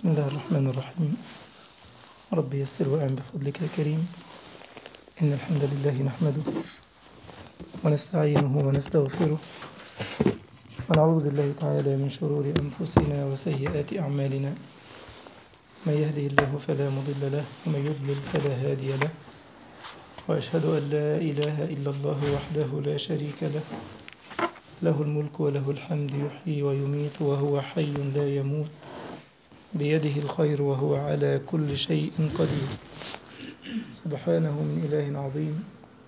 بسم الله الرحمن الرحيم رب يسر وأعن بفضلك يا كريم إن الحمد لله نحمده ونستعينه ونستغفره ونعوذ بالله تعالى من شرور أنفسنا وسيئات أعمالنا من يهده الله فلا مضل له ومن يضلل فلا هادي له وأشهد أن لا إله إلا الله وحده لا شريك له له الملك وله الحمد يحيي ويميت وهو حي لا يموت بيده الخير وهو على كل شيء قدير سبحانه من إله عظيم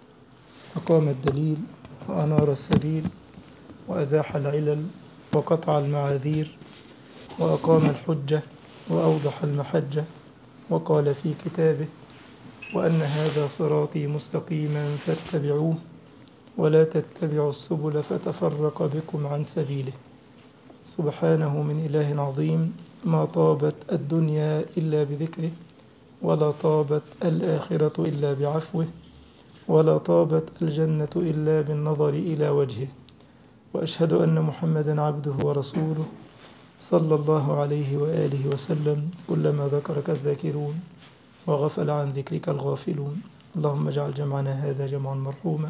أقام الدليل وأنار السبيل وأزاح العلل وقطع المعاذير وأقام الحجة وأوضح المحجة وقال في كتابه وأن هذا صراطي مستقيما فاتبعوه ولا تتبعوا السبل فتفرق بكم عن سبيله سبحانه من إله عظيم ما طابت الدنيا إلا بذكره ولا طابت الآخرة إلا بعفوه ولا طابت الجنة إلا بالنظر إلى وجهه وأشهد أن محمدا عبده ورسوله صلى الله عليه وآله وسلم كلما ذكرك الذاكرون وغفل عن ذكرك الغافلون اللهم اجعل جمعنا هذا جمعا مرحوما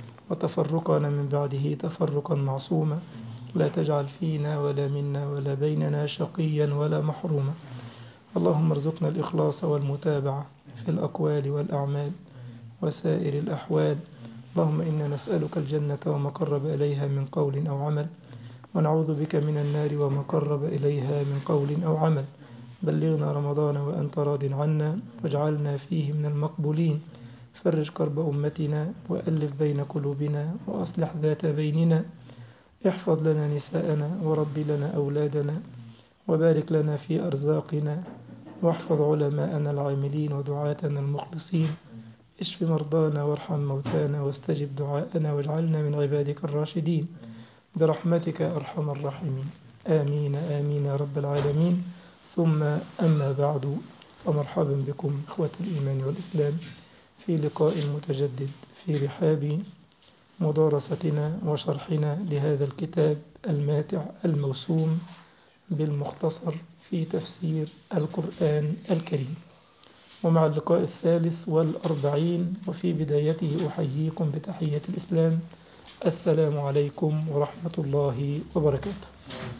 وتفرقنا من بعده تفرقا معصوما لا تجعل فينا ولا منا ولا بيننا شقيا ولا محروما اللهم ارزقنا الإخلاص والمتابعة في الأقوال والأعمال وسائر الأحوال اللهم إنا نسألك الجنة وما قرب إليها من قول أو عمل ونعوذ بك من النار وما قرب إليها من قول أو عمل بلغنا رمضان وأنت راض عنا واجعلنا فيه من المقبولين فرج كرب أمتنا وألف بين قلوبنا وأصلح ذات بيننا احفظ لنا نساءنا ورب لنا أولادنا وبارك لنا في أرزاقنا واحفظ علماءنا العاملين ودعاتنا المخلصين اشف مرضانا وارحم موتانا واستجب دعاءنا واجعلنا من عبادك الراشدين برحمتك أرحم الراحمين آمين آمين يا رب العالمين ثم أما بعد فمرحبا بكم إخوة الإيمان والإسلام في لقاء متجدد في رحاب مدارستنا وشرحنا لهذا الكتاب الماتع الموسوم بالمختصر في تفسير القرآن الكريم ومع اللقاء الثالث والأربعين وفي بدايته أحييكم بتحية الإسلام السلام عليكم ورحمة الله وبركاته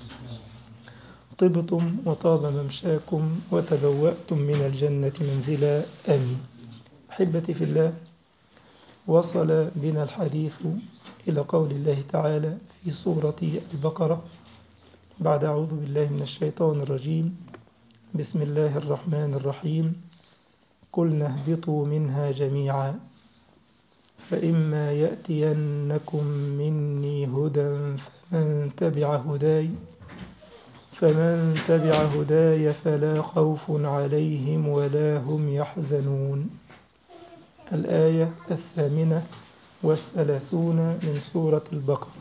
طبتم وطاب ممشاكم وتبوأتم من الجنة منزلا آمين أحبتي في الله وصل بنا الحديث إلى قول الله تعالى في سورة البقرة بعد أعوذ بالله من الشيطان الرجيم بسم الله الرحمن الرحيم قلنا اهبطوا منها جميعا فإما يأتينكم مني هدى فمن تبع هداي فمن تبع هداي فلا خوف عليهم ولا هم يحزنون الآية الثامنة والثلاثون من سورة البقرة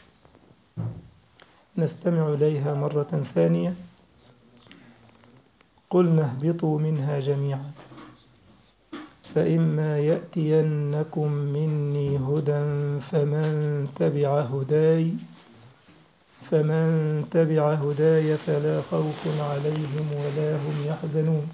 نستمع إليها مرة ثانية قلنا اهبطوا منها جميعا فإما يأتينكم مني هدى فمن تبع هداي فمن تبع هداي فلا خوف عليهم ولا هم يحزنون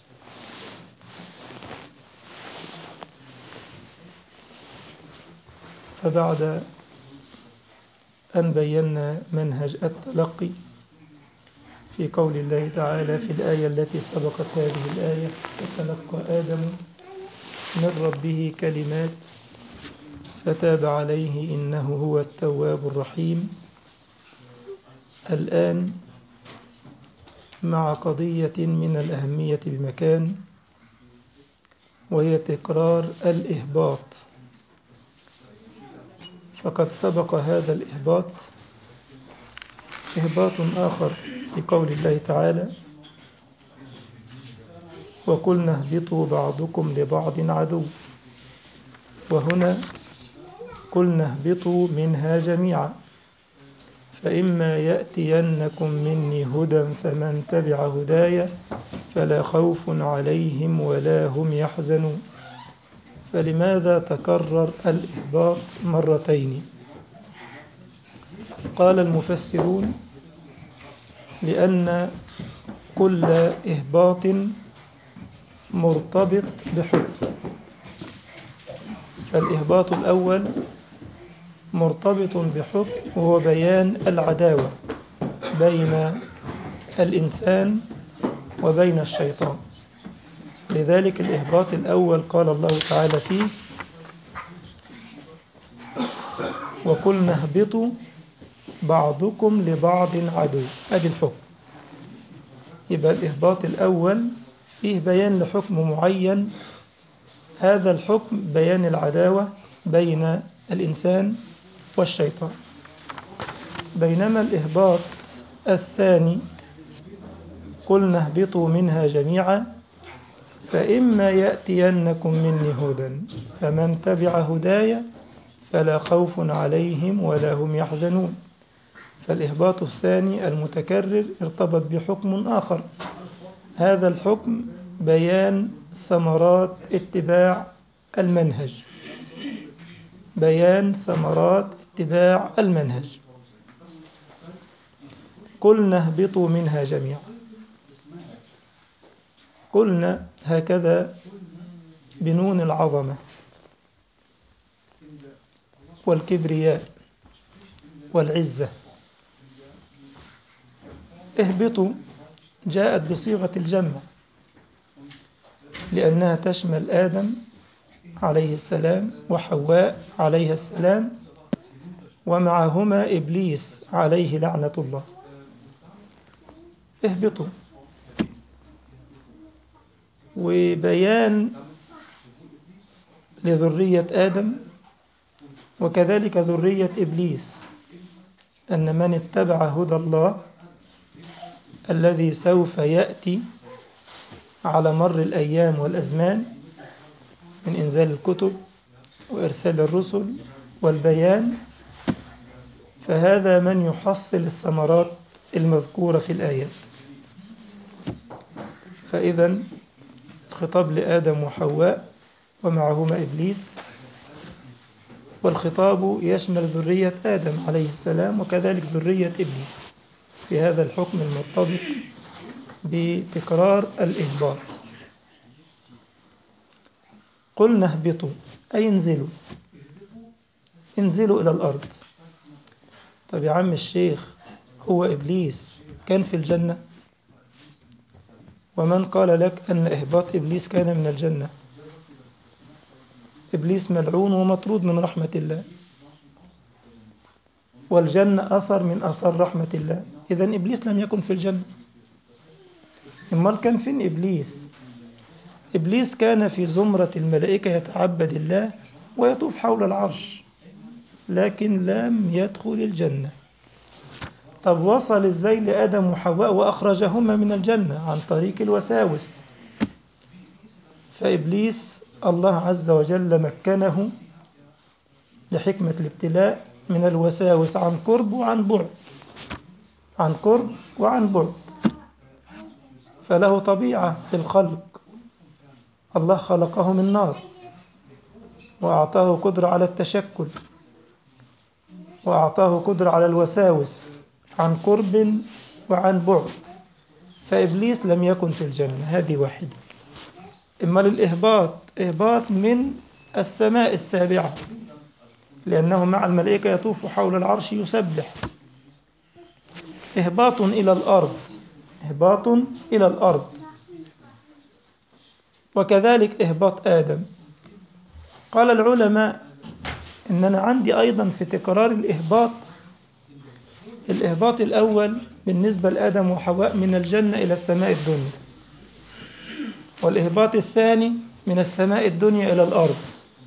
فبعد أن بينا منهج التلقي في قول الله تعالى في الآية التي سبقت هذه الآية فتلقى آدم من ربه كلمات فتاب عليه إنه هو التواب الرحيم الآن مع قضية من الأهمية بمكان وهي تكرار الإهباط فقد سبق هذا الإهباط إهباط آخر في قول الله تعالى وقلنا اهبطوا بعضكم لبعض عدو وهنا قلنا اهبطوا منها جميعا فإما يأتينكم مني هدى فمن تبع هداي فلا خوف عليهم ولا هم يحزنون فلماذا تكرر الإهباط مرتين قال المفسرون لأن كل إهباط مرتبط بحكم فالإهباط الأول مرتبط بحكم وهو بيان العداوة بين الإنسان وبين الشيطان لذلك الإهباط الأول قال الله تعالى فيه وقلنا اهبطوا بعضكم لبعض عدو أدي الحكم يبقى الإهباط الأول فيه بيان لحكم معين هذا الحكم بيان العداوة بين الإنسان والشيطان بينما الإهباط الثاني قلنا اهبطوا منها جميعا فإما يأتينكم مني هدى فمن تبع هداي فلا خوف عليهم ولا هم يحزنون فالإهباط الثاني المتكرر ارتبط بحكم آخر هذا الحكم بيان ثمرات اتباع المنهج بيان ثمرات اتباع المنهج قلنا اهبطوا منها جميعا قلنا هكذا بنون العظمة والكبرياء والعزة اهبطوا جاءت بصيغة الجمع لأنها تشمل آدم عليه السلام وحواء عليه السلام ومعهما إبليس عليه لعنة الله اهبطوا وبيان لذرية آدم وكذلك ذرية إبليس أن من اتبع هدى الله الذي سوف يأتي على مر الأيام والأزمان من إنزال الكتب وإرسال الرسل والبيان فهذا من يحصل الثمرات المذكورة في الآيات فإذا الخطاب لآدم وحواء ومعهما إبليس والخطاب يشمل ذرية آدم عليه السلام وكذلك ذرية إبليس في هذا الحكم المرتبط بتكرار الإهباط قلنا اهبطوا أي انزلوا انزلوا إلى الأرض طب يا عم الشيخ هو إبليس كان في الجنة ومن قال لك أن إهباط إبليس كان من الجنة إبليس ملعون ومطرود من رحمة الله والجنة أثر من أثر رحمة الله إذا إبليس لم يكن في الجنة امال كان فين إبليس إبليس كان في زمرة الملائكة يتعبد الله ويطوف حول العرش لكن لم يدخل الجنة طب وصل ازاي لآدم وحواء وأخرجهما من الجنة عن طريق الوساوس فإبليس الله عز وجل مكنه لحكمة الابتلاء من الوساوس عن قرب وعن بعد عن قرب وعن بعد فله طبيعة في الخلق الله خلقه من نار وأعطاه قدرة على التشكل وأعطاه قدرة على الوساوس عن قرب وعن بعد فإبليس لم يكن في الجنة هذه واحدة إما للإهباط إهباط من السماء السابعة لأنه مع الملائكة يطوف حول العرش يسبح إهباط إلى الأرض إهباط إلى الأرض وكذلك إهباط آدم قال العلماء إن أنا عندي أيضا في تكرار الإهباط الإهباط الأول بالنسبة لآدم وحواء من الجنة إلى السماء الدنيا والإهباط الثاني من السماء الدنيا إلى الأرض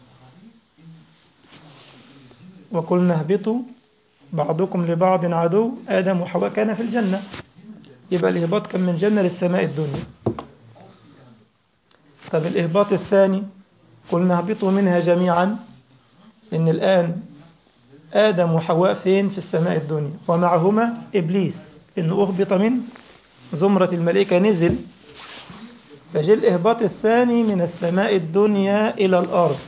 وقلنا اهبطوا بعضكم لبعض عدو آدم وحواء كان في الجنة يبقى الإهباط كان من الجنة للسماء الدنيا طب الإهباط الثاني قلنا اهبطوا منها جميعا إن الآن آدم وحواء فين في السماء الدنيا ومعهما إبليس إنه أهبط من زمرة الملائكة نزل فجاء الإهباط الثاني من السماء الدنيا إلى الأرض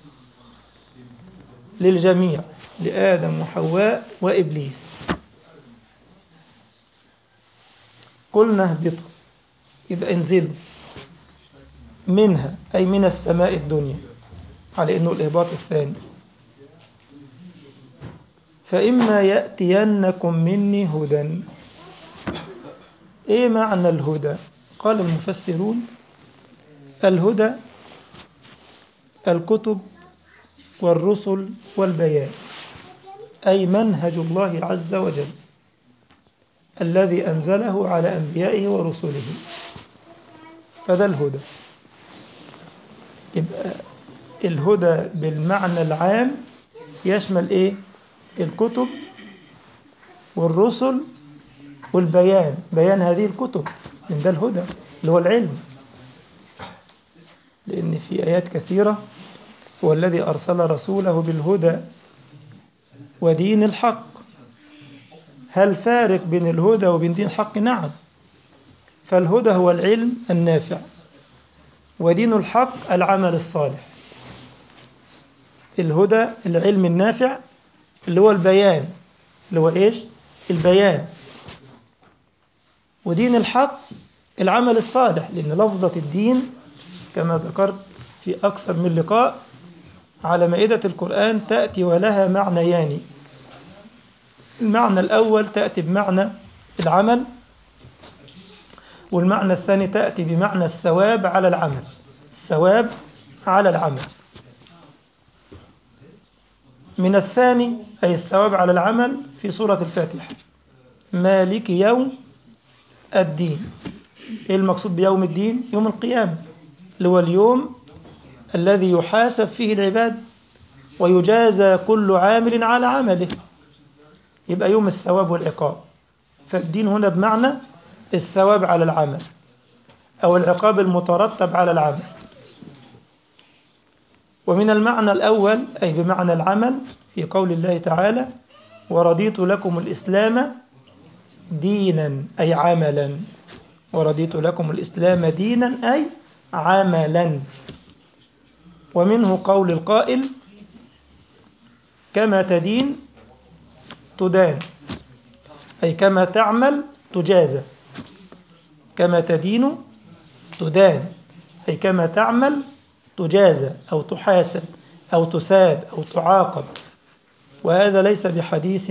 للجميع لآدم وحواء وإبليس قلنا اهبطوا يبقى انزلوا منها أي من السماء الدنيا على إنه الإهباط الثاني فإما يأتينكم مني هدى إيه معنى الهدى قال المفسرون الهدى الكتب والرسل والبيان أي منهج الله عز وجل الذي أنزله على أنبيائه ورسله فده الهدى يبقى الهدى بالمعنى العام يشمل إيه الكتب والرسل والبيان بيان هذه الكتب من ده الهدى اللي هو العلم لأن في آيات كثيرة هو الذي أرسل رسوله بالهدى ودين الحق هل فارق بين الهدى وبين دين الحق نعم فالهدى هو العلم النافع ودين الحق العمل الصالح الهدى العلم النافع اللي هو البيان اللي هو ايش البيان ودين الحق العمل الصالح لأن لفظة الدين كما ذكرت في أكثر من لقاء على مائدة القرآن تأتي ولها معنيان المعنى الأول تأتي بمعنى العمل والمعنى الثاني تأتي بمعنى الثواب على العمل الثواب على العمل من الثاني أي الثواب على العمل في سورة الفاتحة مالك يوم الدين إيه المقصود بيوم الدين يوم القيامة اللي هو اليوم الذي يحاسب فيه العباد ويجازى كل عامل على عمله يبقى يوم الثواب والعقاب فالدين هنا بمعنى الثواب على العمل أو العقاب المترتب على العمل ومن المعنى الأول أي بمعنى العمل في قول الله تعالى ورضيت لكم الإسلام دينا أي عملا ورضيت لكم الإسلام دينا أي عملا ومنه قول القائل كما تدين تدان أي كما تعمل تجازى كما تدين تدان أي كما تعمل تجازى أو تحاسب أو تثاب أو تعاقب وهذا ليس بحديث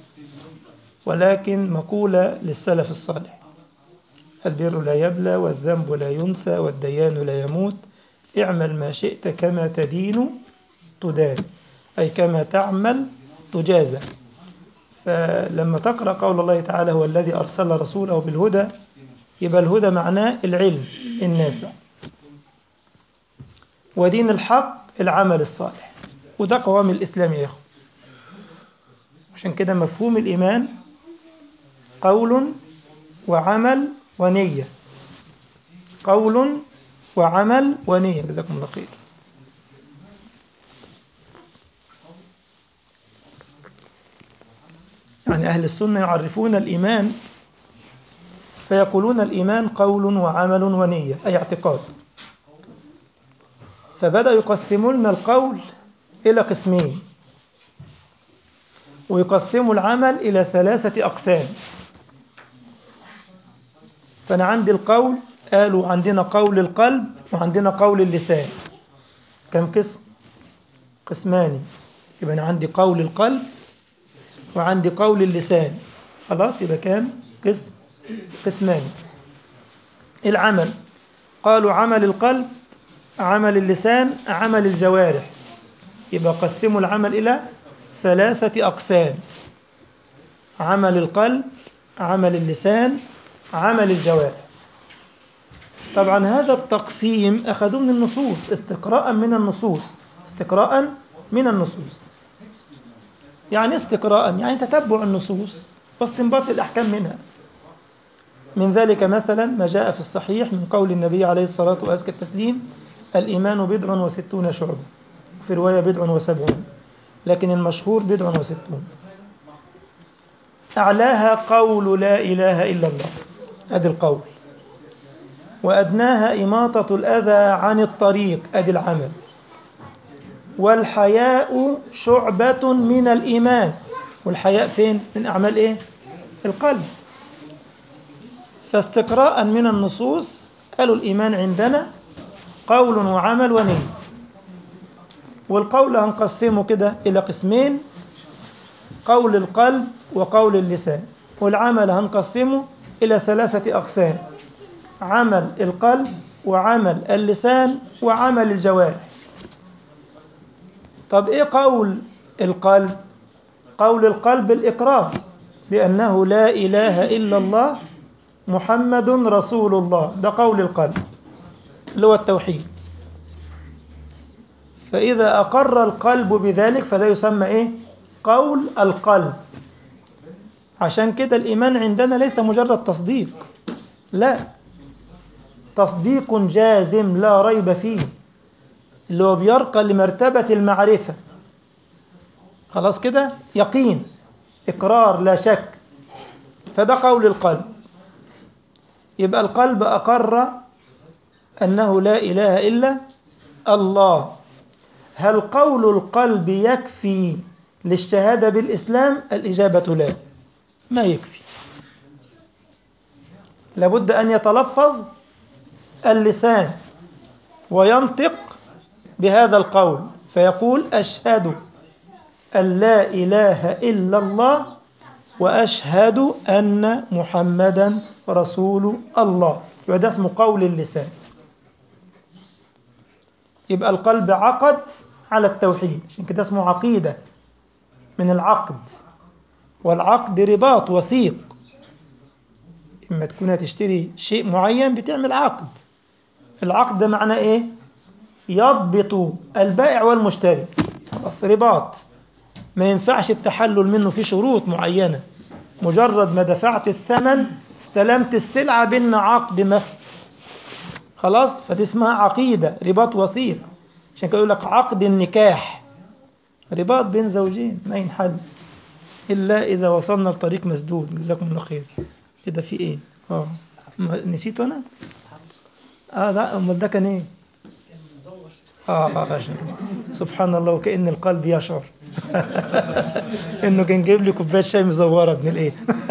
ولكن مقولة للسلف الصالح البر لا يبلى والذنب لا ينسى والديان لا يموت اعمل ما شئت كما تدين تدان أي كما تعمل تجازى فلما تقرأ قول الله تعالى هو الذي أرسل رسوله بالهدى يبقى الهدى معناه العلم النافع ودين الحق العمل الصالح وده قوام الإسلام يا أخو عشان كده مفهوم الإيمان قول وعمل ونية قول وعمل ونية جزاكم الله خير يعني أهل السنة يعرفون الإيمان فيقولون الإيمان قول وعمل ونية أي اعتقاد فبدأ يقسمون القول إلى قسمين ويقسموا العمل إلى ثلاثة أقسام فأنا عندي القول قالوا عندنا قول القلب وعندنا قول اللسان كم قسم قسمان يبقى أنا عندي قول القلب وعندي قول اللسان خلاص يبقى كام قسم قسمان العمل قالوا عمل القلب عمل اللسان عمل الجوارح يبقى قسموا العمل إلى ثلاثة أقسام عمل القلب عمل اللسان عمل الجوارح طبعا هذا التقسيم أخذوه من النصوص استقراء من النصوص استقراء من النصوص يعني استقراء يعني تتبع النصوص واستنباط الأحكام منها من ذلك مثلا ما جاء في الصحيح من قول النبي عليه الصلاة وأزكى التسليم الإيمان بضع وستون شعبة في رواية بضع وسبعون لكن المشهور بضع وستون أعلاها قول لا إله إلا الله أدي القول وأدناها إماطة الأذى عن الطريق أدي العمل والحياء شعبة من الإيمان والحياء فين؟ من أعمال إيه؟ القلب فاستقراء من النصوص قالوا الإيمان عندنا قول وعمل ونية والقول هنقسمه كده إلى قسمين قول القلب وقول اللسان والعمل هنقسمه إلى ثلاثة أقسام عمل القلب وعمل اللسان وعمل الجوارح طب إيه قول القلب قول القلب الإقرار بأنه لا إله إلا الله محمد رسول الله ده قول القلب اللي هو التوحيد فإذا أقر القلب بذلك فده يسمى إيه قول القلب عشان كده الإيمان عندنا ليس مجرد تصديق لا تصديق جازم لا ريب فيه اللي هو بيرقى لمرتبة المعرفة خلاص كده يقين إقرار لا شك فده قول القلب يبقى القلب أقر أنه لا إله إلا الله هل قول القلب يكفي للشهادة بالإسلام الإجابة لا ما يكفي لابد أن يتلفظ اللسان وينطق بهذا القول فيقول أشهد أن لا إله إلا الله وأشهد أن محمدا رسول الله يبقى ده اسمه قول اللسان يبقى القلب عقد على التوحيد عشان كده اسمه عقيدة من العقد والعقد رباط وثيق إما تكون هتشتري شيء معين بتعمل عقد العقد ده معناه إيه؟ يضبط البائع والمشتري خلاص رباط ما ينفعش التحلل منه في شروط معينة مجرد ما دفعت الثمن استلمت السلعة بيننا عقد مخ خلاص فدي اسمها عقيدة رباط وثيق عشان كده يقول لك عقد النكاح رباط بين زوجين ما ينحل إلا إذا وصلنا لطريق مسدود جزاكم الله خير كده في إيه؟ آه نسيته أنا؟ آه لا أمال ده كان إيه؟ آه آه سبحان الله وكأن القلب يشعر إنه كان جايب لي كوباية شاي مزورة ابن الإيه؟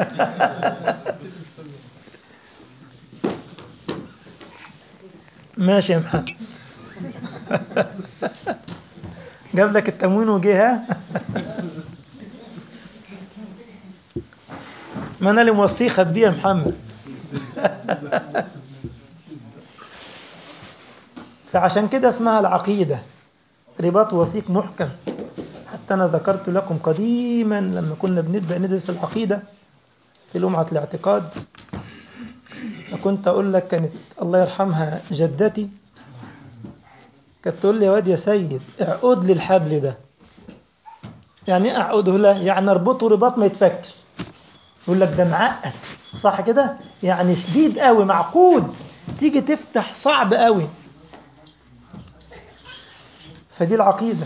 ماشي يا محمد جاب لك التموين وجه ها ما انا اللي موصيه خبيه يا محمد فعشان كده اسمها العقيدة رباط وثيق محكم حتى أنا ذكرت لكم قديما لما كنا بنبدأ ندرس العقيدة في لمعة الاعتقاد فكنت أقول لك كانت الله يرحمها جدتي كانت تقول لي يا واد يا سيد اعقد لي الحبل ده يعني ايه اعقده له يعني اربطه رباط ما يتفكش يقول لك ده معقد صح كده يعني شديد قوي معقود تيجي تفتح صعب قوي فدي العقيدة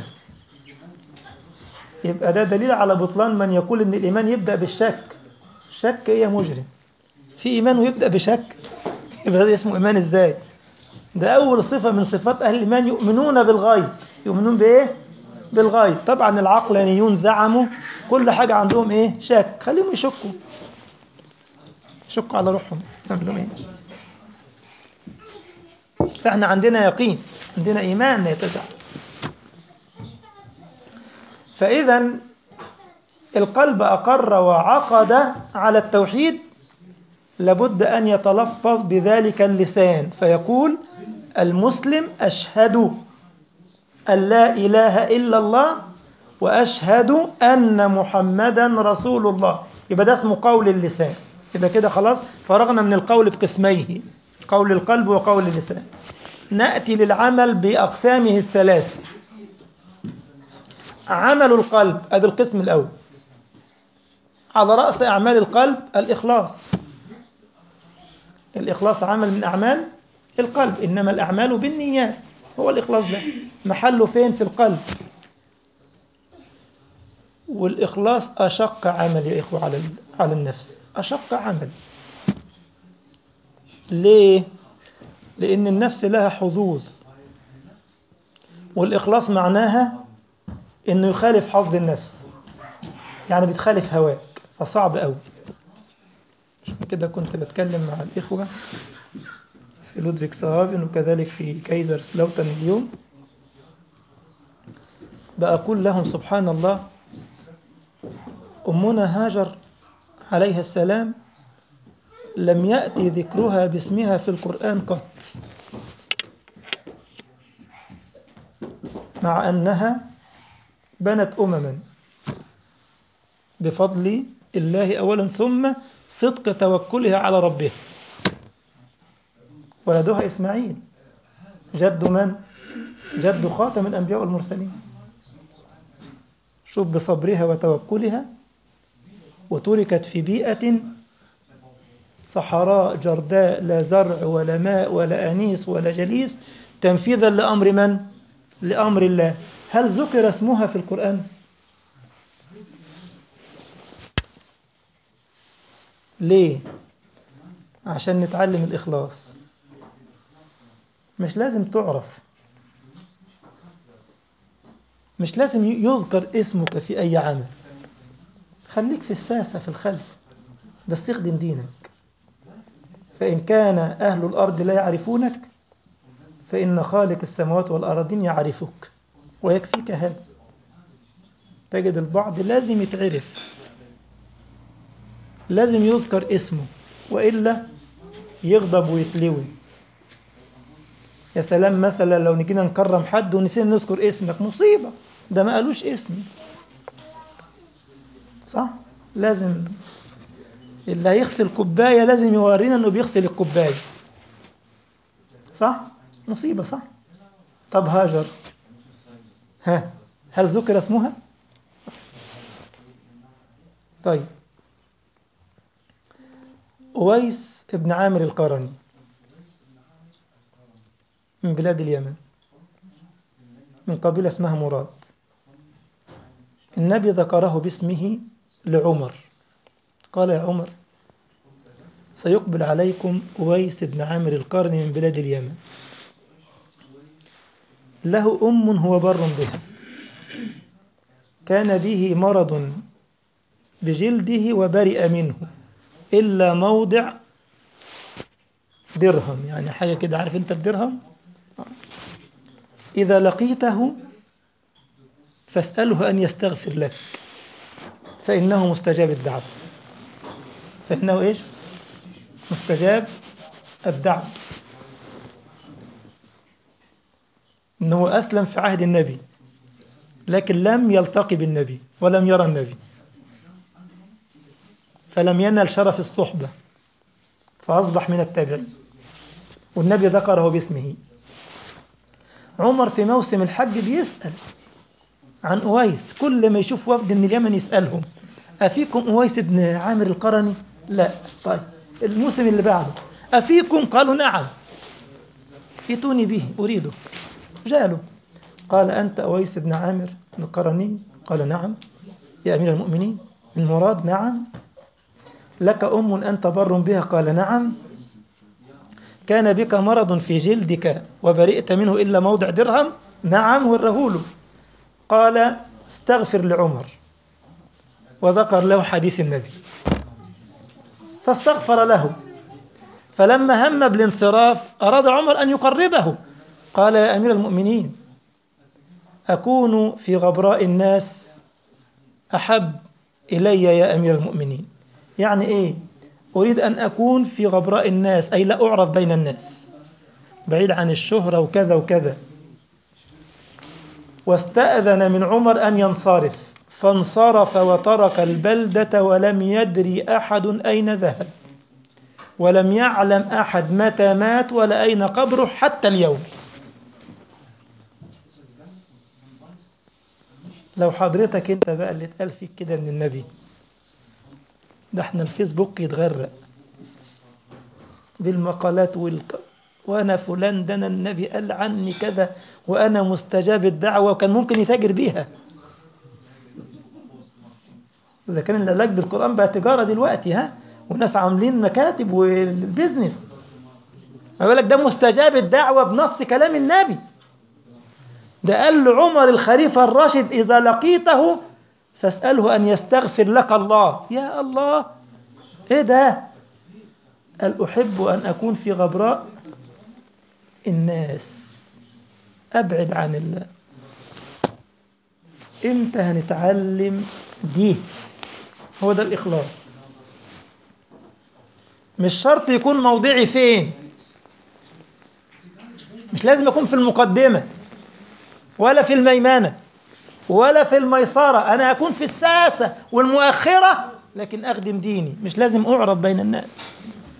يبقى ده دليل على بطلان من يقول ان الايمان يبدأ بالشك شك ايه يا مجرم في ايمان ويبدأ بشك يبقى ده اسمه ايمان ازاي ده أول صفة من صفات أهل الإيمان يؤمنون بالغيب يؤمنون بإيه؟ بالغيب طبعا العقلانيون زعموا كل حاجة عندهم إيه؟ شك خليهم يشكوا يشكوا على روحهم نعمل لهم إيه؟ فإحنا عندنا يقين عندنا إيمان لا يتزع فإذا القلب أقر وعقد على التوحيد لابد أن يتلفظ بذلك اللسان فيقول المسلم أشهد أن لا إله إلا الله وأشهد أن محمدا رسول الله يبقى ده اسمه قول اللسان يبقى كده خلاص فرغنا من القول بقسميه قول القلب وقول اللسان نأتي للعمل بأقسامه الثلاثة عمل القلب هذا القسم الأول على رأس أعمال القلب الإخلاص الإخلاص عمل من أعمال القلب إنما الأعمال بالنيات هو الإخلاص ده محله فين في القلب والإخلاص أشق عمل يا إخوة على على النفس أشق عمل ليه؟ لأن النفس لها حظوظ والإخلاص معناها إنه يخالف حظ النفس يعني بتخالف هواك فصعب قوي عشان كده كنت بتكلم مع الإخوة في لودفيك سهافن وكذلك في كايزر سلاوتن اليوم بأقول لهم سبحان الله أمنا هاجر عليها السلام لم يأتي ذكرها باسمها في القرآن قط مع أنها بنت أمما بفضل الله أولا ثم صدق توكلها على ربها ولدها إسماعيل جد من؟ جد خاتم الأنبياء والمرسلين شوف بصبرها وتوكلها وتركت في بيئة صحراء جرداء لا زرع ولا ماء ولا أنيس ولا جليس تنفيذا لأمر من؟ لأمر الله هل ذكر اسمها في القرآن؟ ليه؟ عشان نتعلم الإخلاص مش لازم تعرف مش لازم يذكر اسمك في أي عمل خليك في الساسة في الخلف بس اخدم دينك فإن كان أهل الأرض لا يعرفونك فإن خالق السماوات والأراضين يعرفك ويكفيك هذا تجد البعض لازم يتعرف لازم يذكر اسمه وإلا يغضب ويتلوي يا سلام مثلا لو نجينا نكرم حد ونسينا نذكر اسمك مصيبة ده ما قالوش اسمي صح لازم اللي هيغسل كوباية لازم يورينا انه بيغسل الكوباية صح مصيبة صح طب هاجر ها هل ذكر اسمها طيب أويس ابن عامر القرني من بلاد اليمن من قبيلة اسمها مراد النبي ذكره باسمه لعمر قال يا عمر سيقبل عليكم أويس بن عامر القرني من بلاد اليمن له أم هو بر بها كان به مرض بجلده وبرئ منه إلا موضع درهم يعني حاجة كده عارف أنت الدرهم إذا لقيته فاسأله أن يستغفر لك فإنه مستجاب الدعوة فإنه إيش مستجاب الدعوة إنه أسلم في عهد النبي لكن لم يلتقي بالنبي ولم يرى النبي فلم ينل شرف الصحبة فأصبح من التابعين والنبي ذكره باسمه عمر في موسم الحج بيسأل عن أويس كل ما يشوف وفد من اليمن يسألهم أفيكم أويس بن عامر القرني لا طيب الموسم اللي بعده أفيكم قالوا نعم ائتوني به أريده جاله قال أنت أويس بن عامر القرني قال نعم يا أمير المؤمنين من مراد نعم لك أم أنت بر بها قال نعم كان بك مرض في جلدك وبرئت منه إلا موضع درهم نعم والرهول قال استغفر لعمر وذكر له حديث النبي فاستغفر له فلما هم بالانصراف أراد عمر أن يقربه قال يا أمير المؤمنين أكون في غبراء الناس أحب إلي يا أمير المؤمنين يعني إيه أريد أن أكون في غبراء الناس أي لا أعرف بين الناس بعيد عن الشهرة وكذا وكذا واستأذن من عمر أن ينصرف فانصرف وترك البلدة ولم يدري أحد أين ذهب ولم يعلم أحد متى مات ولا أين قبره حتى اليوم لو حضرتك انت بقى اللي اتقال فيك كده من النبي ده احنا الفيسبوك يتغرق بالمقالات والك... وانا فلان ده انا النبي قال عني كذا وانا مستجاب الدعوه وكان ممكن يتاجر بيها اذا كان العلاج بالقران بقى تجاره دلوقتي ها وناس عاملين مكاتب والبيزنس بقول لك ده مستجاب الدعوه بنص كلام النبي ده قال لعمر الخليفه الراشد اذا لقيته فاساله ان يستغفر لك الله يا الله ايه ده قال احب ان اكون في غبراء الناس أبعد عن الله إمتى هنتعلم دي هو ده الإخلاص مش شرط يكون موضعي فين مش لازم أكون في المقدمة ولا في الميمنة ولا في الميسرة أنا أكون في الساسة والمؤخرة لكن أخدم ديني مش لازم أعرض بين الناس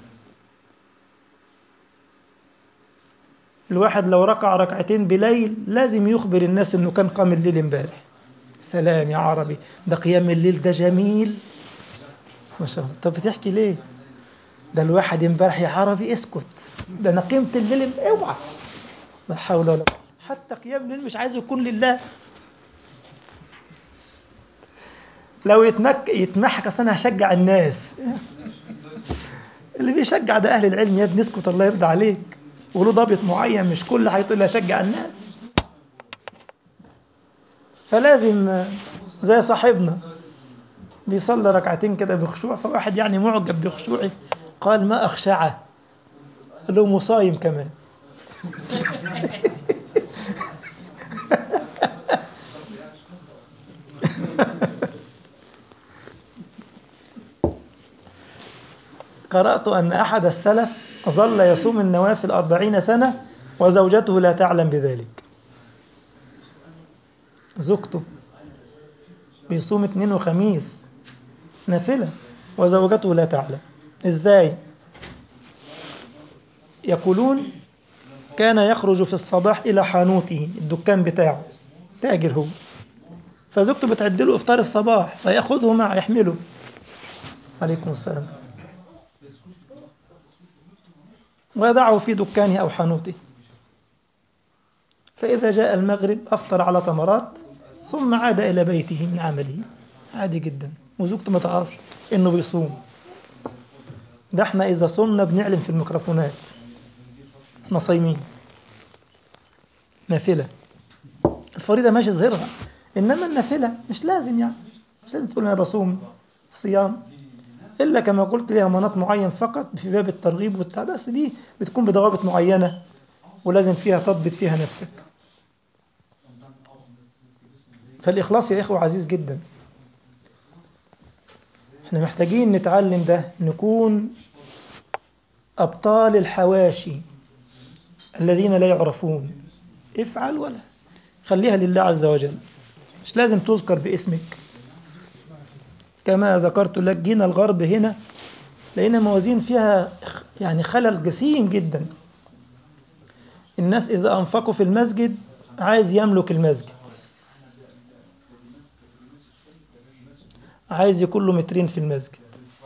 الواحد لو ركع ركعتين بليل لازم يخبر الناس انه كان قام الليل امبارح سلام يا عربي ده قيام الليل ده جميل ما شاء الله طب بتحكي ليه ده الواحد امبارح يا عربي اسكت ده انا قيمت الليل اوعى لا حول ولا قوه حتى قيام الليل مش عايز يكون لله لو يتمك يتمحك اصل انا هشجع الناس اللي بيشجع ده اهل العلم يا ابني اسكت الله يرضى عليك وله ضابط معين مش كل هيطلع يشجع الناس فلازم زي صاحبنا بيصلي ركعتين كده بخشوع فواحد يعني معجب بخشوعه قال ما أخشعه قال له مصايم كمان قرأت أن أحد السلف ظل يصوم النوافل أربعين سنة وزوجته لا تعلم بذلك زوجته بيصوم اثنين وخميس نافلة وزوجته لا تعلم ازاي يقولون كان يخرج في الصباح إلى حانوته الدكان بتاعه تاجر هو فزوجته بتعد له إفطار الصباح فيأخذه معه يحمله عليكم السلام ويضعه في دكانه أو حانوته فإذا جاء المغرب أفطر على تمرات ثم عاد إلى بيته من عمله عادي جدا وزوجته ما تعرفش إنه بيصوم ده احنا إذا صمنا بنعلن في الميكروفونات احنا صايمين نافلة الفريضة ماشي ظهرها إنما النافلة مش لازم يعني مش لازم تقول أنا بصوم صيام إلا كما قلت لها مناط معين فقط في باب الترغيب والتع بس دي بتكون بضوابط معينة ولازم فيها تضبط فيها نفسك فالإخلاص يا إخوة عزيز جدا احنا محتاجين نتعلم ده نكون أبطال الحواشي الذين لا يعرفون افعل ولا خليها لله عز وجل مش لازم تذكر باسمك كما ذكرت لك جينا الغرب هنا لقينا موازين فيها يعني خلل جسيم جدا الناس إذا أنفقوا في المسجد عايز يملك المسجد عايز يكون له مترين في المسجد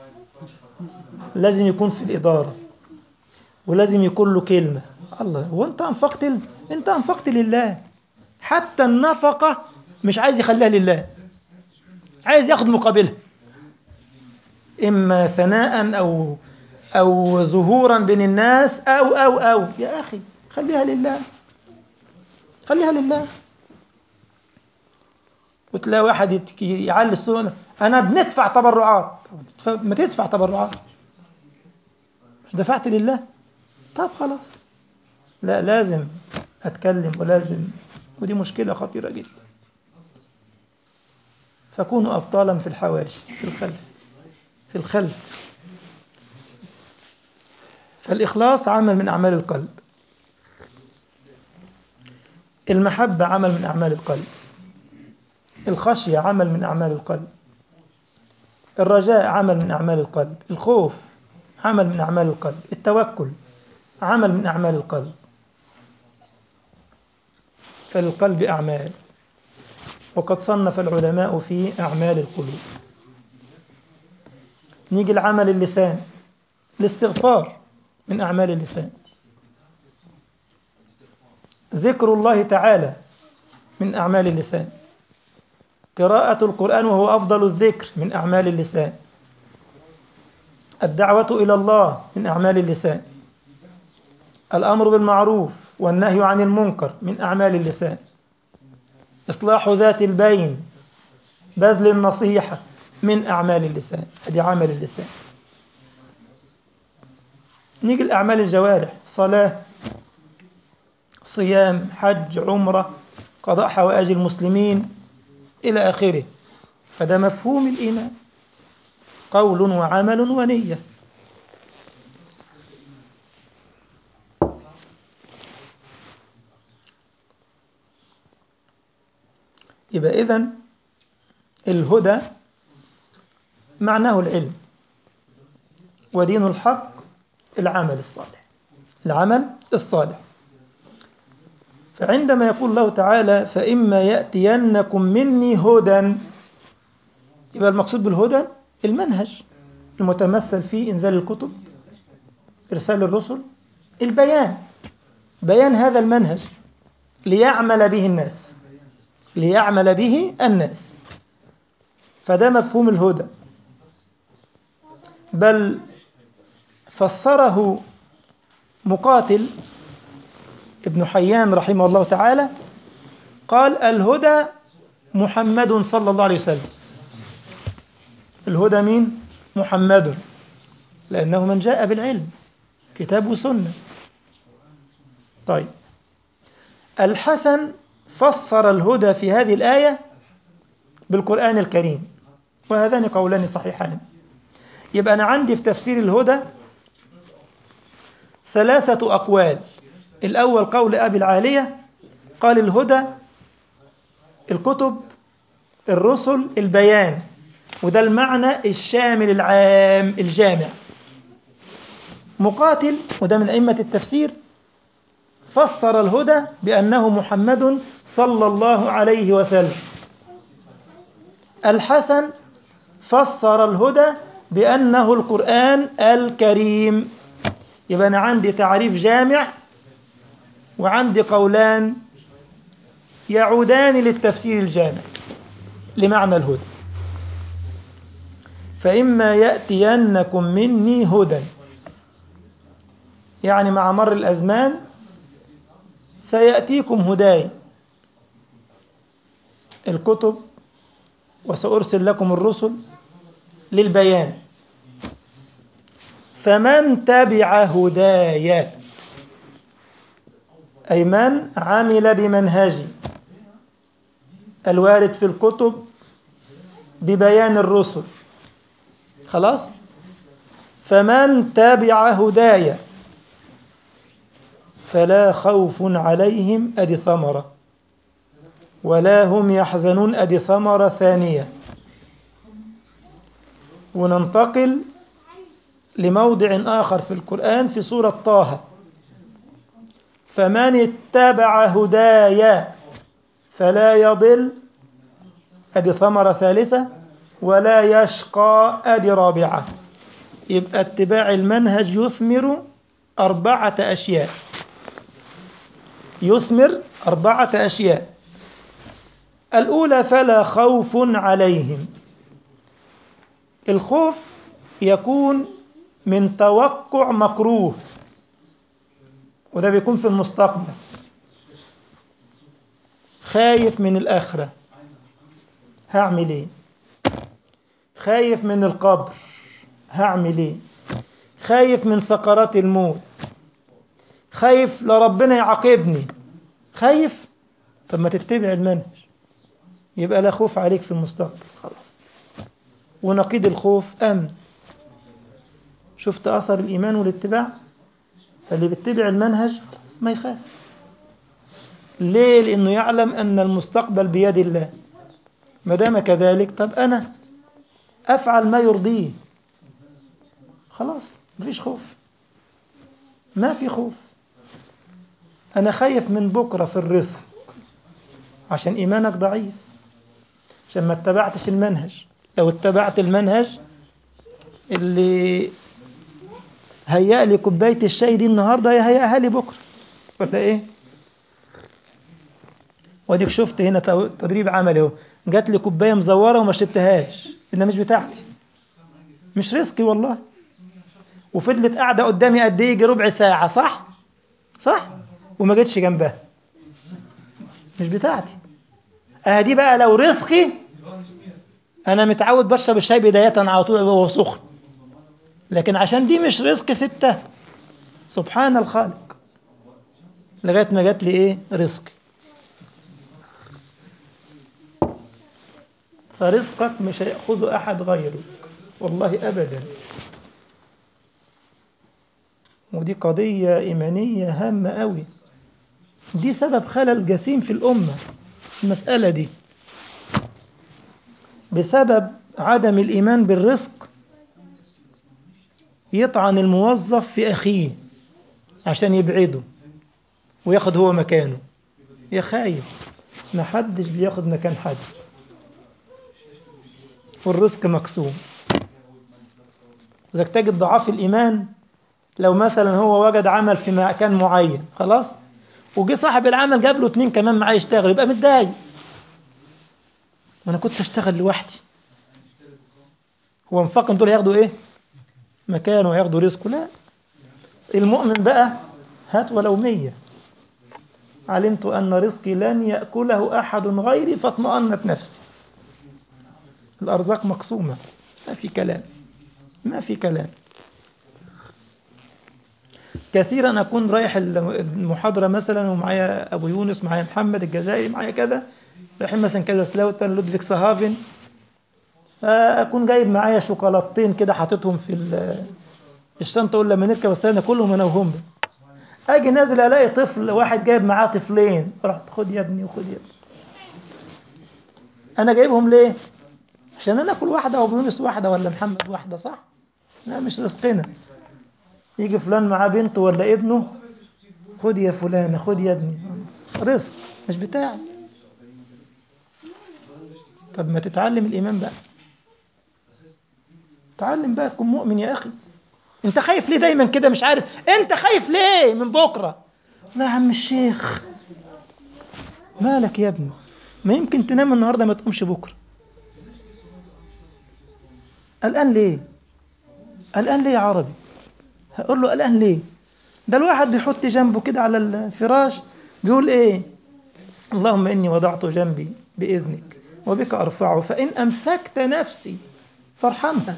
لازم يكون في الإدارة ولازم يكون له كلمة الله هو أنت أنفقت ال... أنت أنفقت لله حتى النفقة مش عايز يخليها لله عايز ياخد مقابلها إما ثناء أو أو ظهورا بين الناس أو أو أو يا أخي خليها لله خليها لله وتلاقي واحد يعلي السنة أنا بندفع تبرعات ما تدفع تبرعات مش دفعت لله طب خلاص لا لازم أتكلم ولازم ودي مشكلة خطيرة جدا فكونوا أبطالا في الحواشي في الخلف في الخلف فالإخلاص عمل من أعمال القلب المحبة عمل من أعمال القلب الخشية عمل من أعمال القلب الرجاء عمل من أعمال القلب الخوف عمل من أعمال القلب التوكل عمل من أعمال القلب فالقلب أعمال وقد صنف العلماء في أعمال القلوب نيجي العمل اللسان الاستغفار من أعمال اللسان ذكر الله تعالى من أعمال اللسان قراءة القرآن وهو أفضل الذكر من أعمال اللسان الدعوة إلى الله من أعمال اللسان الأمر بالمعروف والنهي عن المنكر من أعمال اللسان إصلاح ذات البين بذل النصيحة من أعمال اللسان هذه عمل اللسان نيجي الأعمال الجوارح صلاة صيام حج عمرة قضاء حوائج المسلمين إلى آخره فده مفهوم الإيمان قول وعمل ونية يبقى إذن الهدى معناه العلم ودين الحق العمل الصالح العمل الصالح فعندما يقول الله تعالى فإما يأتينكم مني هدى يبقى المقصود بالهدى المنهج المتمثل في إنزال الكتب إرسال الرسل البيان بيان هذا المنهج ليعمل به الناس ليعمل به الناس فده مفهوم الهدى بل فسره مقاتل ابن حيان رحمه الله تعالى قال الهدى محمد صلى الله عليه وسلم الهدى مين؟ محمد لأنه من جاء بالعلم كتاب وسنة طيب الحسن فسر الهدى في هذه الآية بالقرآن الكريم وهذان قولان صحيحان يبقى أنا عندي في تفسير الهدى ثلاثة أقوال الأول قول أبي العالية قال الهدى الكتب الرسل البيان وده المعنى الشامل العام الجامع مقاتل وده من أئمة التفسير فسر الهدى بأنه محمد صلى الله عليه وسلم الحسن فسر الهدى بأنه القرآن الكريم يبقى أنا عندي تعريف جامع وعندي قولان يعودان للتفسير الجامع لمعنى الهدى فإما يأتينكم مني هدى يعني مع مر الأزمان سيأتيكم هداي الكتب وسأرسل لكم الرسل للبيان فمن تبع هداي أي من عمل بمنهجي الوارد في الكتب ببيان الرسل خلاص فمن تبع هداي فلا خوف عليهم أدي ثمرة ولا هم يحزنون أدي ثمرة ثانية وننتقل لموضع آخر في القرآن في سورة طه فمن اتبع هداي فلا يضل أدي ثمرة ثالثة ولا يشقى أدي رابعة يبقى اتباع المنهج يثمر أربعة أشياء يثمر أربعة أشياء الأولى فلا خوف عليهم الخوف يكون من توقع مكروه وده بيكون في المستقبل خايف من الآخرة هعمل ايه خايف من القبر هعمل ايه خايف من سكرات الموت خايف لربنا يعاقبني خايف طب ما تتبع المنهج يبقى لا خوف عليك في المستقبل خلاص ونقيض الخوف أمن شفت أثر الإيمان والاتباع فاللي بيتبع المنهج خلاص ما يخاف ليه لأنه يعلم أن المستقبل بيد الله ما دام كذلك طب أنا أفعل ما يرضيه خلاص مفيش خوف ما في خوف أنا خايف من بكرة في الرزق عشان إيمانك ضعيف عشان ما اتبعتش المنهج لو اتبعت المنهج اللي هيأ لي كوباية الشاي دي النهاردة هيأها لي بكرة ولا إيه؟ واديك شفت هنا تدريب عملي اهو جات لي كوبايه مزوره وما شربتهاش انها مش بتاعتي مش رزقي والله وفضلت قاعده قدامي قد ايه ربع ساعه صح صح وما جيتش جنبها مش بتاعتي اه دي بقى لو رزقي انا متعود بشرب الشاي بدايه على طول وهو سخن لكن عشان دي مش رزق ستة سبحان الخالق لغاية ما جات لي إيه رزقي فرزقك مش هيأخذه أحد غيرك والله أبدا ودي قضية إيمانية هامة أوي دي سبب خلل جسيم في الأمة المسألة دي بسبب عدم الإيمان بالرزق يطعن الموظف في أخيه عشان يبعده وياخد هو مكانه يا خايف ما حدش بياخد مكان حد والرزق مقسوم إذا تجد ضعاف الإيمان لو مثلا هو وجد عمل في مكان معين خلاص وجي صاحب العمل جاب له اتنين كمان معاه يشتغل يبقى متضايق وانا كنت اشتغل لوحدي هو مفكر دول هياخدوا ايه مكانه وياخدوا رزقه لا المؤمن بقى هات ولو مية علمت أن رزقي لن يأكله أحد غيري فاطمأنت نفسي الأرزاق مقسومة ما في كلام ما في كلام كثيرا أكون رايح المحاضرة مثلا ومعايا أبو يونس معايا محمد الجزائري معايا كذا رايحين مثلا كذا سلاوتن لودفيك صهافن فأكون جايب معايا شوكولاتتين كده حاططهم في الشنطة أقول لما نركب السنة كلهم أنا وهم أجي نازل ألاقي طفل واحد جايب معاه طفلين رحت خد يا ابني وخد يا ابني أنا جايبهم ليه؟ عشان أنا أكل واحدة وأبو يونس واحدة ولا محمد واحدة صح؟ لا مش رزقنا يجي فلان معاه بنته ولا ابنه خد يا فلانة خد يا ابني رزق مش بتاعي طب ما تتعلم الإيمان بقى تعلم بقى تكون مؤمن يا أخي أنت خايف ليه دايما كده مش عارف أنت خايف ليه من بكرة لا يا عم الشيخ مالك يا ابني ما يمكن تنام النهاردة ما تقومش بكرة قلقان ليه قلقان ليه يا عربي هقول له قلقان ليه ده الواحد بيحط جنبه كده على الفراش بيقول ايه اللهم اني وضعت جنبي باذنك وبك ارفعه فان امسكت نفسي فارحمها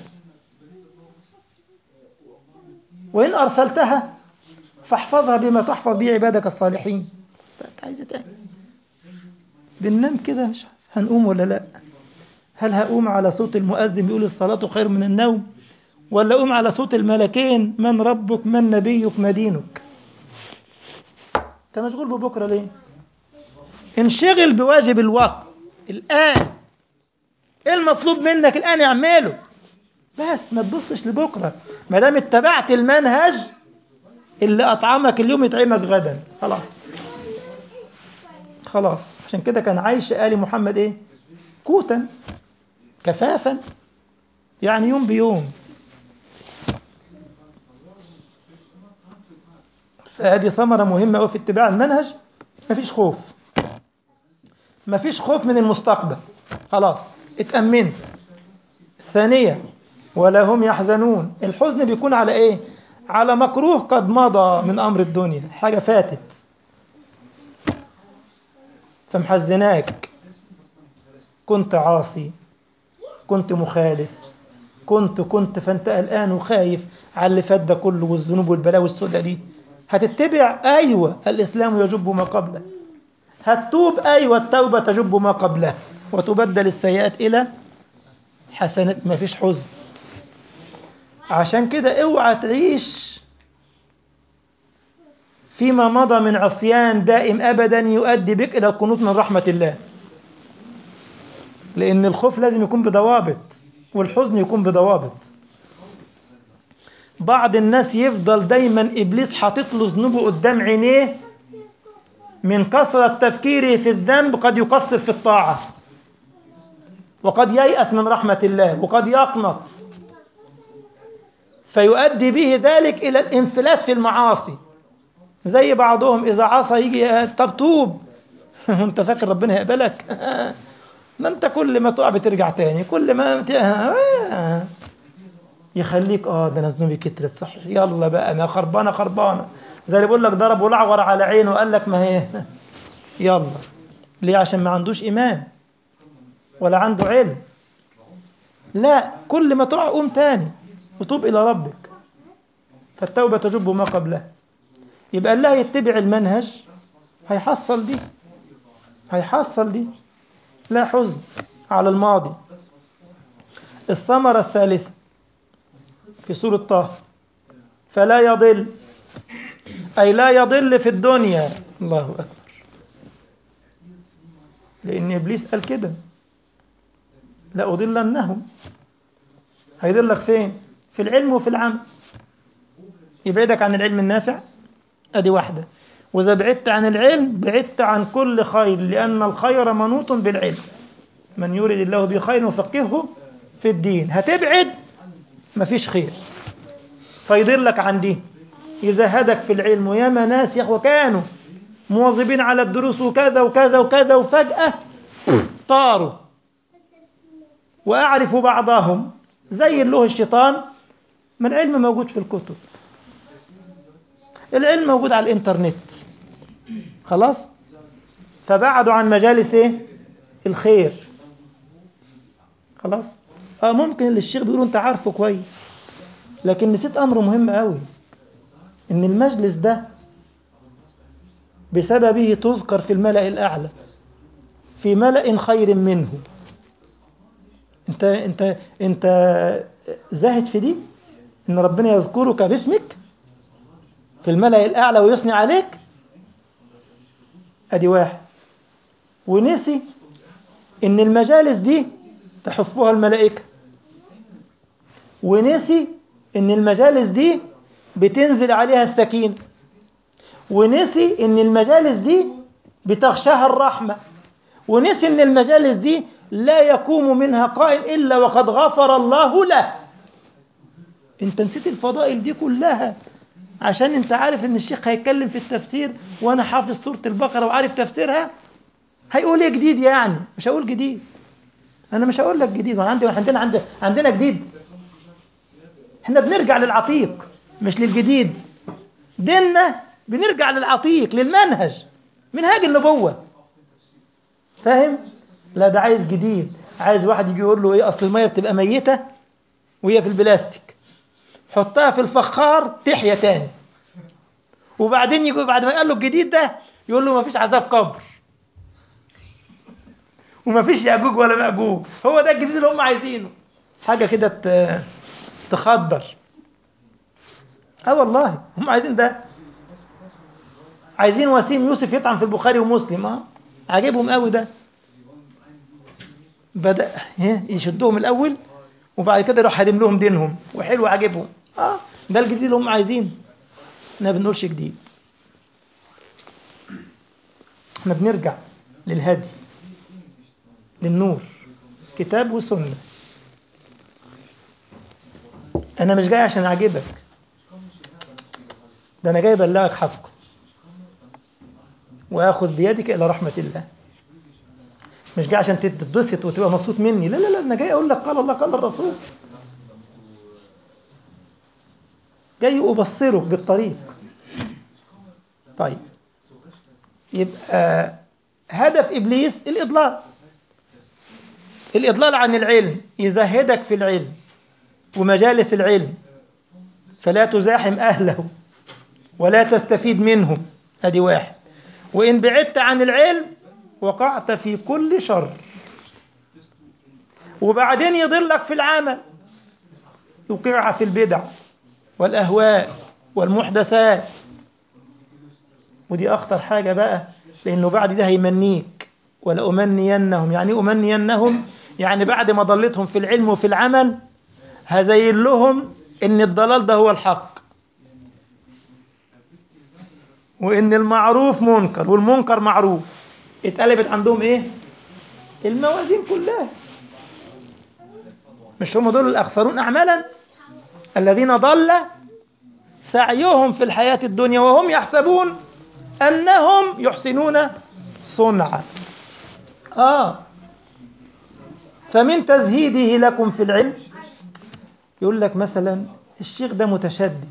وان ارسلتها فاحفظها بما تحفظ به عبادك الصالحين انت عايز تاني بننام كده مش هنقوم ولا لا هل هقوم على صوت المؤذن بيقول الصلاه خير من النوم ولا قوم على صوت الملكين من ربك من نبيك ما دينك انت مشغول ببكره ليه انشغل بواجب الوقت الان ايه المطلوب منك الان اعمله بس ما تبصش لبكره ما دام اتبعت المنهج اللي اطعمك اليوم يطعمك غدا خلاص خلاص عشان كده كان عايش آل محمد ايه كوتا كفافا يعني يوم بيوم فهذه ثمرة مهمة أوي في اتباع المنهج مفيش خوف مفيش خوف من المستقبل خلاص اتأمنت الثانية ولا هم يحزنون الحزن بيكون على ايه على مكروه قد مضى من أمر الدنيا حاجة فاتت فمحزناك كنت عاصي كنت مخالف كنت كنت فانت قلقان وخايف على اللي فات ده كله والذنوب والبلاوي السوداء دي هتتبع أيوة الإسلام يجب ما قبله هتتوب أيوة التوبة تجب ما قبله وتبدل السيئات إلى حسنات ما فيش حزن عشان كده اوعى تعيش فيما مضى من عصيان دائم أبدا يؤدي بك إلى القنوط من رحمة الله لأن الخوف لازم يكون بضوابط والحزن يكون بضوابط بعض الناس يفضل دايما ابليس حاطط له ذنوبه قدام عينيه من كثرة تفكيره في الذنب قد يقصر في الطاعة وقد ييأس من رحمة الله وقد يقنط فيؤدي به ذلك إلى الانفلات في المعاصي زي بعضهم إذا عصى يجي طب توب وانت فاكر ربنا يقبلك ما انت كل ما تقع بترجع تاني كل ما يخليك اه ده انا ذنوبي كترت صح يلا بقى انا خربانه خربانه زي اللي بيقول لك ضرب ولعور على عينه وقال لك ما هي يلا ليه عشان ما عندوش ايمان ولا عنده علم لا كل ما تقع قوم تاني وتوب الى ربك فالتوبه تجب ما قبلها يبقى الله يتبع المنهج هيحصل دي هيحصل دي لا حزن على الماضي الثمرة الثالثة في سورة طه فلا يضل أي لا يضل في الدنيا الله أكبر لأن إبليس قال كده لأضلنهم هيضلك فين في العلم وفي العمل يبعدك عن العلم النافع أدي واحدة وإذا بعدت عن العلم بعدت عن كل خير لأن الخير منوط بالعلم من يريد الله بخير يفقهه في الدين هتبعد مفيش خير فيضلك عن دي يزهدك في العلم وياما ناس يا وكانوا مواظبين على الدروس وكذا وكذا وكذا وفجأة طاروا وأعرف بعضهم زي له الشيطان ما العلم موجود في الكتب العلم موجود على الإنترنت خلاص فبعدوا عن مجالس ايه الخير خلاص اه ممكن اللي الشيخ بيقول انت عارفه كويس لكن نسيت امر مهم قوي ان المجلس ده بسببه تذكر في الملأ الأعلى في ملأ خير منه انت انت انت زاهد في دي ان ربنا يذكرك باسمك في الملأ الأعلى ويثني عليك ادي واحد ونسي ان المجالس دي تحفها الملائكة ونسي ان المجالس دي بتنزل عليها السكينة ونسي ان المجالس دي بتغشاها الرحمة ونسي ان المجالس دي لا يقوم منها قائم الا وقد غفر الله له انت نسيت الفضائل دي كلها عشان انت عارف ان الشيخ هيتكلم في التفسير وانا حافظ سورة البقرة وعارف تفسيرها هيقول ايه جديد يعني مش هقول جديد انا مش هقول لك جديد وانا عندي عندنا عندنا عندنا جديد احنا بنرجع للعتيق مش للجديد ديننا بنرجع للعتيق للمنهج منهاج النبوة فاهم لا ده عايز جديد عايز واحد يجي يقول له ايه اصل الميه بتبقى ميته وهي في البلاستيك حطها في الفخار تحيا تاني وبعدين يجي بعد ما قال له الجديد ده يقول له ما فيش عذاب قبر وما فيش ياجوج ولا ماجوج هو ده الجديد اللي هم عايزينه حاجه كده تخدر اه والله هم عايزين ده عايزين وسيم يوسف يطعن في البخاري ومسلم اه عاجبهم قوي ده بدأ يشدهم الأول وبعد كده يروح هادم لهم دينهم وحلو عاجبهم اه ده الجديد اللي هم عايزينه احنا ما بنقولش جديد احنا بنرجع للهدي للنور كتاب وسنة أنا مش جاي عشان أعجبك ده أنا جاي أبلغك حقه وآخذ بيدك إلى رحمة الله مش جاي عشان تتبسط وتبقى مبسوط مني لا لا لا أنا جاي أقول لك قال الله قال الرسول جاي أبصرك بالطريق طيب يبقى هدف إبليس الإضلال الإضلال عن العلم يزهدك في العلم ومجالس العلم فلا تزاحم أهله ولا تستفيد منهم هذه واحد وإن بعدت عن العلم وقعت في كل شر وبعدين يضلك في العمل يوقع في البدع والأهواء والمحدثات ودي أخطر حاجة بقى لأنه بعد ده هيمنيك ولأمنينهم يعني أمنينهم يعني بعد ما ضلتهم في العلم وفي العمل هزين لهم ان الضلال ده هو الحق وان المعروف منكر والمنكر معروف اتقلبت عندهم ايه الموازين كلها مش هم دول الاخسرون اعمالا الذين ضل سعيهم في الحياة الدنيا وهم يحسبون انهم يحسنون صنعا اه فمن تزهيده لكم في العلم يقول لك مثلا الشيخ ده متشدد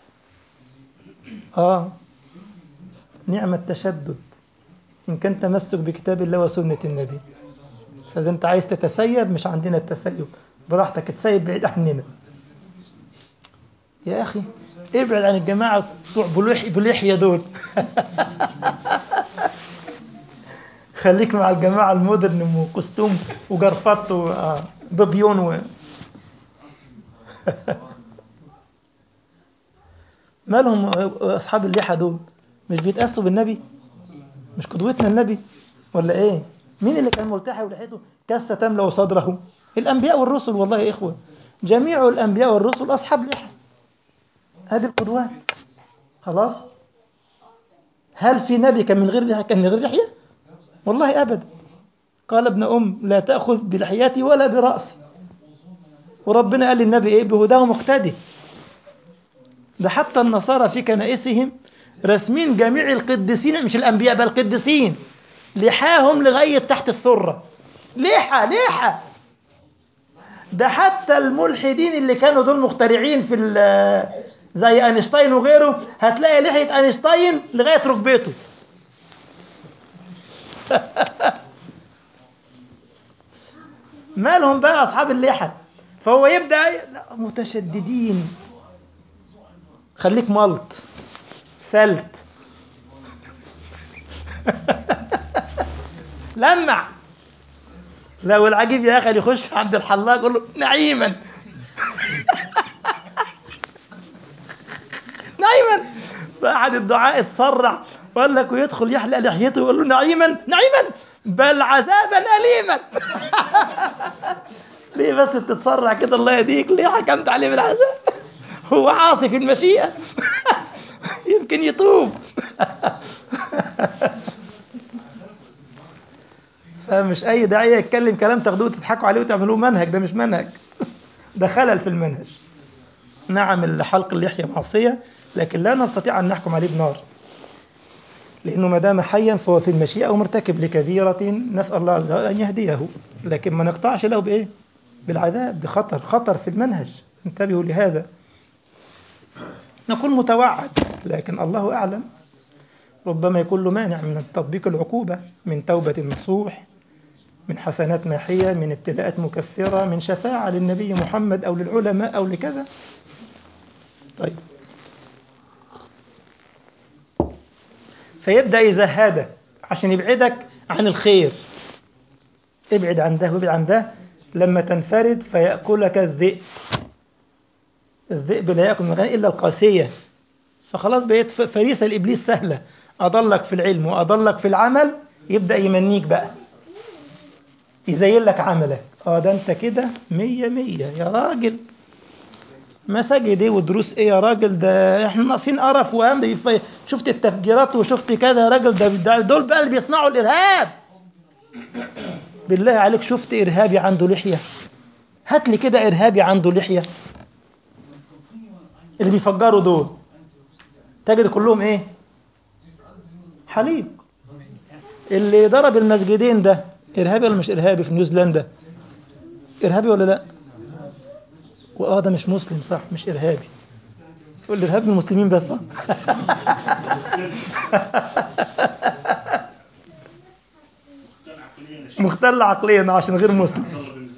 اه نعم التشدد إن كان تمسك بكتاب الله وسنة النبي فإذا أنت عايز تتسيب مش عندنا التسيب براحتك تسيب بعيد عننا يا أخي ابعد عن الجماعة بتوع بلحية دول خليك مع الجماعة المودرن وكوستوم وجرفط وبابيون و... مالهم أصحاب اللحى دول مش بيتأسوا بالنبي مش قدوتنا النبي ولا إيه مين اللي كان ملتحي ولحيته كاسة تملأ صدره الأنبياء والرسل والله يا إخوة جميع الأنبياء والرسل أصحاب لحى هذه القدوات خلاص هل في نبي كان من غير لحية كان من غير لحية والله أبدا قال ابن أم لا تأخذ بلحيتي ولا برأسي وربنا قال للنبي إيه بهداه مقتدي ده حتى النصارى في كنائسهم رسمين جميع القديسين مش الأنبياء بل القديسين لحاهم لغاية تحت السرة لحى لحى ده حتى الملحدين اللي كانوا دول مخترعين في زي اينشتاين وغيره هتلاقي لحية اينشتاين لغاية ركبته مالهم بقى اصحاب اللحى فهو يبدا لا متشددين خليك ملط سلت لمع لا والعجيب يا اخي يخش عند الحلاق يقول له نعيما نعيما فأحد الدعاء اتسرع وقال لك ويدخل يحلق لحيته ويقول له نعيما نعيما بل عذابا أليما ليه بس بتتسرع كده الله يهديك ليه حكمت عليه بالعذاب هو عاصي في المشيئة يمكن يتوب فمش أي داعية يتكلم كلام تاخدوه تضحكوا عليه وتعملوه منهج ده مش منهج ده خلل في المنهج نعم حلق اللحية معصية لكن لا نستطيع أن نحكم عليه بنار لأنه ما دام حيا فهو في المشيئة ومرتكب لكبيرة نسأل الله عز وجل أن يهديه لكن ما نقطعش له بإيه؟ بالعذاب ده خطر خطر في المنهج انتبهوا لهذا نقول متوعد لكن الله أعلم ربما يكون له مانع من تطبيق العقوبة من توبة نصوح من حسنات ماحية من ابتلاءات مكفرة من شفاعة للنبي محمد أو للعلماء أو لكذا طيب فيبدأ يزهدك عشان يبعدك عن الخير ابعد عن ده وابعد عن ده لما تنفرد فيأكلك الذئب الذئب لا يأكل من غير إلا القاسية فخلاص بقيت فريسة لإبليس سهلة أضلك في العلم وأضلك في العمل يبدأ يمنيك بقى يزين لك عملك اه ده انت كده مية مية يا راجل مساجد ايه ودروس ايه يا راجل ده احنا ناقصين قرف وهم شفت التفجيرات وشفت كذا يا راجل ده, ده دول بقى اللي بيصنعوا الارهاب بالله عليك شفت ارهابي عنده لحيه هات لي كده ارهابي عنده لحيه اللي بيفجروا دول تجد كلهم ايه حليب اللي ضرب المسجدين ده ارهابي ولا مش ارهابي في نيوزيلندا ارهابي ولا لا واه ده مش مسلم صح مش ارهابي تقول الارهاب من المسلمين بس صح مختل عقليا عشان غير مسلم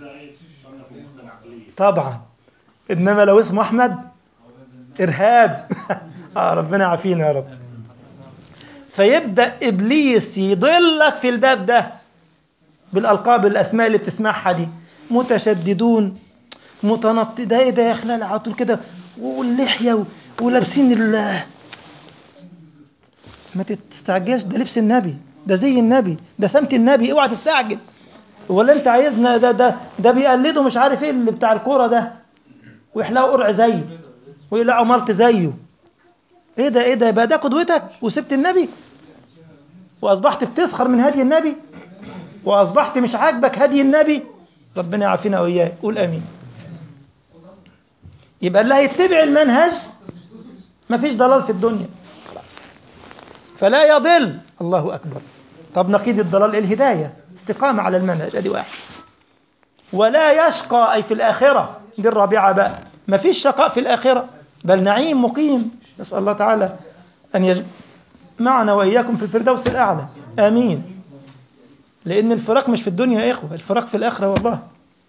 طبعا انما لو اسمه احمد ارهاب آه ربنا يعافينا يا رب فيبدا ابليس يضلك في الباب ده بالالقاب الاسماء اللي بتسمعها دي متشددون متنطط ده ايه ده يا خلال على طول كده واللحيه ولابسين ال ما تستعجلش ده لبس النبي ده زي النبي ده سمت النبي اوعى تستعجل ولا انت عايزنا ده ده ده بيقلدوا مش عارف ايه اللي بتاع الكوره ده ويحلقوا قرع زيه ويقلعوا مالت زيه ايه ده ايه ده يبقى ده قدوتك وسبت النبي واصبحت بتسخر من هدي النبي واصبحت مش عاجبك هدي النبي ربنا يعافينا واياك قول امين يبقى اللي هيتبع المنهج مفيش ضلال في الدنيا خلاص فلا يضل الله اكبر طب نقيض الضلال ايه الهدايه استقامه على المنهج ادي واحد ولا يشقى اي في الاخره دي الرابعه بقى مفيش شقاء في الاخره بل نعيم مقيم نسال الله تعالى ان يجمعنا واياكم في الفردوس الاعلى امين لان الفراق مش في الدنيا يا اخوه الفراق في الاخره والله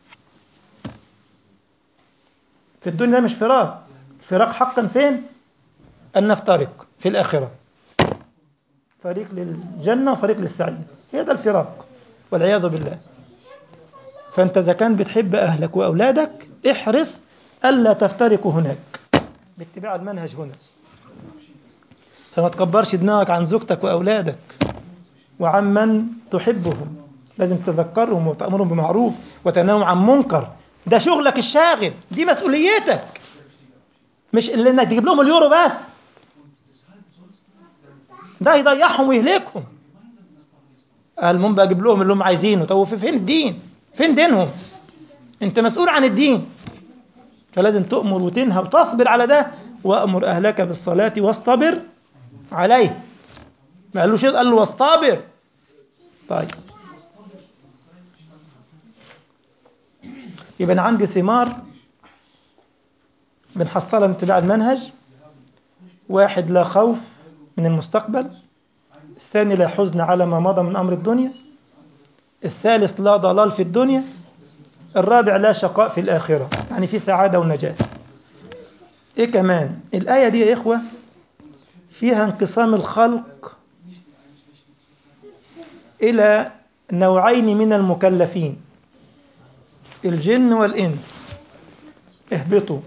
في الدنيا مش فراق فراق حقا فين ان نفترق في الاخره فريق للجنة وفريق للسعير هي ده الفراق والعياذ بالله فأنت إذا كان بتحب أهلك وأولادك احرص ألا تفترقوا هناك باتباع المنهج هنا فما تكبرش دماغك عن زوجتك وأولادك وعمن تحبهم لازم تذكرهم وتأمرهم بمعروف وتنههم عن منكر ده شغلك الشاغل دي مسؤوليتك مش اللي انك تجيب لهم اليورو بس ده يضيعهم ويهلكهم المهم بقى اجيب لهم اللي هم عايزينه طب فين الدين فين دينهم انت مسؤول عن الدين فلازم تؤمر وتنهى وتصبر على ده وأمر أهلك بالصلاة واصطبر عليه ما قالوش قال له واصطبر طيب يبقى أنا عندي ثمار بنحصلها من اتباع المنهج واحد لا خوف من المستقبل الثاني لا حزن على ما مضى من أمر الدنيا الثالث لا ضلال في الدنيا الرابع لا شقاء في الآخرة يعني في سعادة ونجاة إيه كمان الآية دي يا إخوة فيها انقسام الخلق إلى نوعين من المكلفين الجن والإنس اهبطوا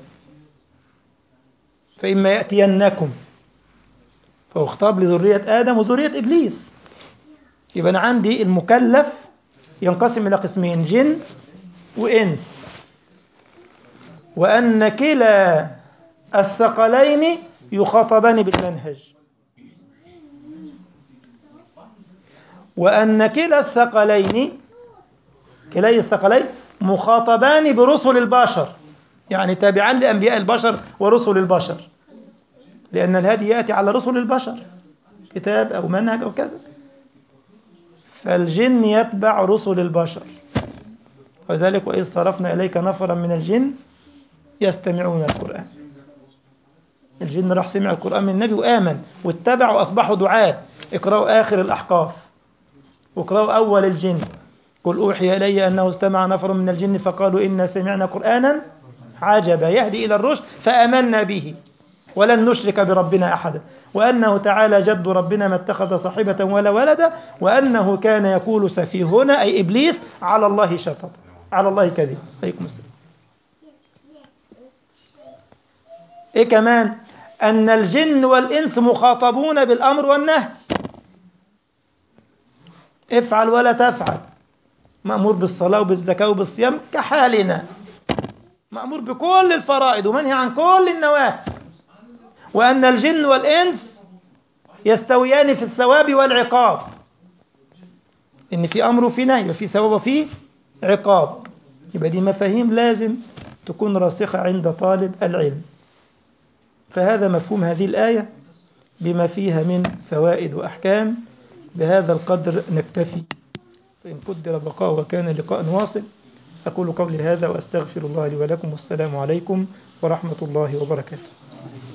فإما يأتينكم فهو خطاب لذرية آدم وذرية إبليس يبقى أنا عندي المكلف ينقسم إلى قسمين جن وإنس وأن كلا الثقلين يخاطبان بالمنهج وأن كلا الثقلين كلي الثقلين مخاطبان برسل البشر يعني تابعان لأنبياء البشر ورسل البشر لأن الهدي يأتي على رسل البشر كتاب أو منهج أو كذا فالجن يتبع رسل البشر وذلك وإذ صرفنا إليك نفرا من الجن يستمعون القرآن الجن راح سمع القرآن من النبي وآمن واتبع وأصبحوا دعاة اقرأوا آخر الأحقاف واقرأوا أول الجن قل أوحي إلي أنه استمع نفر من الجن فقالوا إنا سمعنا قرآنا عجبا يهدي إلى الرشد فآمنا به ولن نشرك بربنا أحدا وأنه تعالى جد ربنا ما اتخذ صاحبة ولا ولدا وأنه كان يقول سفيهنا أي إبليس على الله شطط على الله كذب عليكم السلام إيه كمان أن الجن والإنس مخاطبون بالأمر والنهي افعل ولا تفعل مأمور بالصلاة وبالزكاة وبالصيام كحالنا مأمور بكل الفرائض ومنهي عن كل النواهي وأن الجن والإنس يستويان في الثواب والعقاب إن في أمر وفي نهي وفي ثواب وفي عقاب يبقى دي مفاهيم لازم تكون راسخة عند طالب العلم فهذا مفهوم هذه الآية بما فيها من فوائد وأحكام بهذا القدر نكتفي فإن قدر بقاء وكان لقاء واصل أقول قولي هذا وأستغفر الله لي ولكم والسلام عليكم ورحمة الله وبركاته